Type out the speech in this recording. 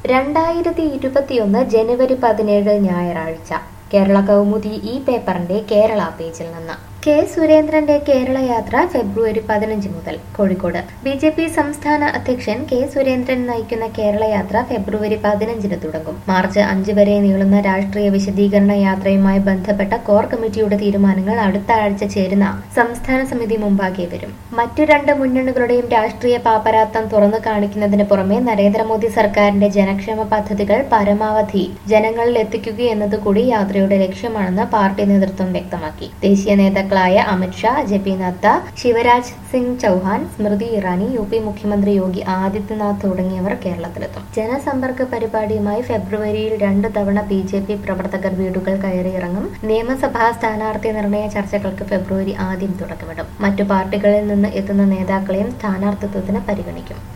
രണ്ടായിരത്തി ഇരുപത്തിയൊന്ന് ജനുവരി പതിനേഴ് ഞായറാഴ്ച കേരള കൗമുദി ഈ പേപ്പറിന്റെ കേരള പേജിൽ നിന്ന് കെ സുരേന്ദ്രന്റെ കേരള യാത്ര ഫെബ്രുവരി പതിനഞ്ച് മുതൽ കോഴിക്കോട് ബി ജെ പി സംസ്ഥാന അധ്യക്ഷൻ കെ സുരേന്ദ്രൻ നയിക്കുന്ന കേരള യാത്ര ഫെബ്രുവരി പതിനഞ്ചിന് തുടങ്ങും മാർച്ച് അഞ്ച് വരെ നീളുന്ന രാഷ്ട്രീയ വിശദീകരണ യാത്രയുമായി ബന്ധപ്പെട്ട കോർ കമ്മിറ്റിയുടെ തീരുമാനങ്ങൾ അടുത്ത ആഴ്ച ചേരുന്ന സംസ്ഥാന സമിതി മുമ്പാകെ വരും മറ്റു രണ്ട് മുന്നണികളുടെയും രാഷ്ട്രീയ പാപ്പരാത്തം തുറന്നു കാണിക്കുന്നതിന് പുറമെ നരേന്ദ്രമോദി സർക്കാരിന്റെ ജനക്ഷേമ പദ്ധതികൾ പരമാവധി ജനങ്ങളിൽ എത്തിക്കുക എന്നതുകൂടി യാത്രയുടെ ലക്ഷ്യമാണെന്ന് പാർട്ടി നേതൃത്വം വ്യക്തമാക്കി ദേശീയ നേതാക്കളായ Amit Shah J P Nadda Shivraj Singh Chouhan Smriti Irani U P മുഖ്യമന്ത്രി യോഗി ആദിത്യനാഥ് തുടങ്ങിയവർ കേരളത്തിലെത്തും ജനസമ്പർക്ക പരിപാടിയുമായി ഫെബ്രുവരിയിൽ രണ്ട് തവണ ബി ജെ പി പ്രവർത്തകർ വീടുകൾ കയറിയിറങ്ങും നിയമസഭാ സ്ഥാനാർത്ഥി നിർണയ ചർച്ചകൾക്ക് ഫെബ്രുവരി ആദ്യം തുടക്കമിടും മറ്റു പാർട്ടികളിൽ നിന്ന് എത്തുന്ന നേതാക്കളെയും സ്ഥാനാർത്ഥിത്വത്തിന് പരിഗണിക്കും